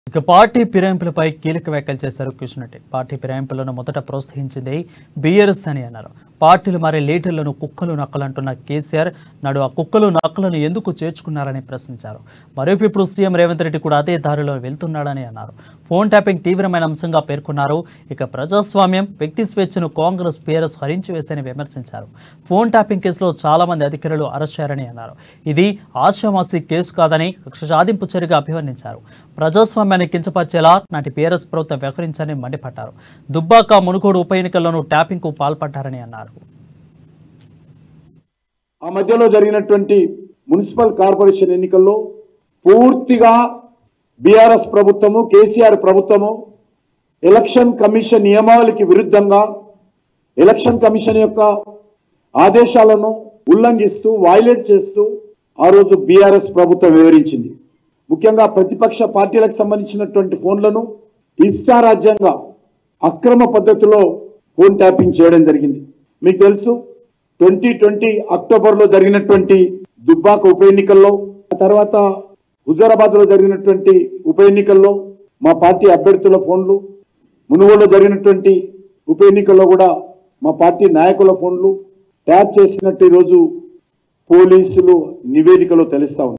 ఇక పార్టీ ఫిరాయింపులపై కీలక వ్యాఖ్యలు చేశారు కిషన్ రెడ్డి పార్టీ ఫిరాయింపులను మొదట ప్రోత్సహించింది బీఆర్ఎస్ అని అన్నారు పార్టీలు మారే లీడర్లను కుక్కలు నక్కలంటున్న కేసీఆర్ నాడు ఆ కుక్కలు నక్కలను ఎందుకు చేర్చుకున్నారని ప్రశ్నించారు మరోవైపు ఇప్పుడు సీఎం రేవంత్ రెడ్డి కూడా అదే దారిలో వెళ్తున్నాడని అన్నారు ఫోన్ ట్యాపింగ్ తీవ్రమైన అంశంగా పేర్కొన్నారు ఇక ప్రజాస్వామ్యం వ్యక్తి స్వేచ్ఛను కాంగ్రెస్ బీఆర్ఎస్ హరించి వేశారని విమర్శించారు ఫోన్ ట్యాపింగ్ కేసులో చాలా మంది అధికారులు అరెస్ట్ అయ్యారని అన్నారు ఇది ఆశామాసి కేసు కాదని కక్ష సాధింపు చర్యగా అభివర్ణించారు ప్రజాస్వామ్యాన్ని కించపరిచేలా నాటి బీఆర్ఎస్ ప్రభుత్వం వ్యవహరించారని మండిపడ్డారు దుబ్బాక మునుగోడు ఉప ఎన్నికల్లోనూ ట్యాపింగ్కు పాల్పడ్డారని అన్నారు ఆ మధ్యలో జరిగినటువంటి మున్సిపల్ కార్పొరేషన్ ఎన్నికల్లో పూర్తిగా బీఆర్ఎస్ ప్రభుత్వము కేసీఆర్ ప్రభుత్వము ఎలక్షన్ కమిషన్ నియమావళికి విరుద్ధంగా ఎలక్షన్ కమిషన్ యొక్క ఆదేశాలను ఉల్లంఘిస్తూ వైలేట్ చేస్తూ ఆ రోజు బీఆర్ఎస్ ప్రభుత్వం వివరించింది ముఖ్యంగా ప్రతిపక్ష పార్టీలకు సంబంధించినటువంటి ఫోన్లను ఇష్టారాజ్యంగా అక్రమ పద్ధతిలో ఫోన్ ట్యాపింగ్ చేయడం జరిగింది మీకు తెలుసు ట్వంటీ ట్వంటీ అక్టోబర్లో జరిగినటువంటి దుబ్బాక ఉప ఎన్నికల్లో ఆ తర్వాత హుజారాబాద్ లో జరిగినటువంటి ఉప ఎన్నికల్లో మా పార్టీ అభ్యర్థుల ఫోన్లు మునుగోడులో జరిగినటువంటి ఉప ఎన్నికల్లో కూడా మా పార్టీ నాయకుల ఫోన్లు ట్యాప్ చేసినట్టు ఈరోజు పోలీసులు నివేదికలో తెలుస్తా ఉంది